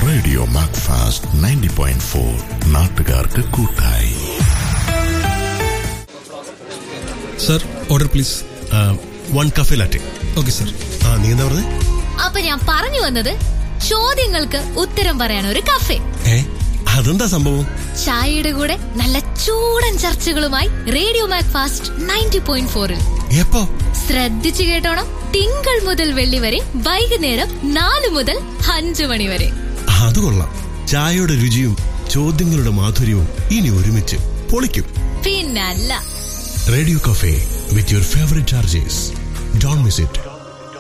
radio Macfast ninety point four നാട്ടുകാർക്ക് കൂട്ടായി sir order please one cafe latte okay sir ആ നീ എന്താ പറഞ്ഞേ അപ്പൊ ഞാൻ പറഞ്ഞു വന്നത് ചോദ്യങ്ങൾക്ക് ഉത്തരം പറയാൻ ഒരു കഫേ ഏ അതെന്താ സംഭവം ചായയുടെ കൂടെ നല്ല ചൂടൻ ചർച്ചകളുമായി radio Macfast ninety point ഫോറിൽ എപ്പോ ശ്രദ്ധിച്ചു കേട്ടോണം തിങ്കൾ മുതൽ വെള്ളി വരെ വൈകുന്നേരം നാല് മുതൽ അഞ്ചു മണി വരെ അത് കൊള്ളാം ചായയുടെ രുചിയും ചോദ്യങ്ങളുടെ മാധുര്യവും ഇനി ഒരുമിച്ച് പൊളിക്കും പിന്നല്ല radio cafe with your favourite chargers don't miss it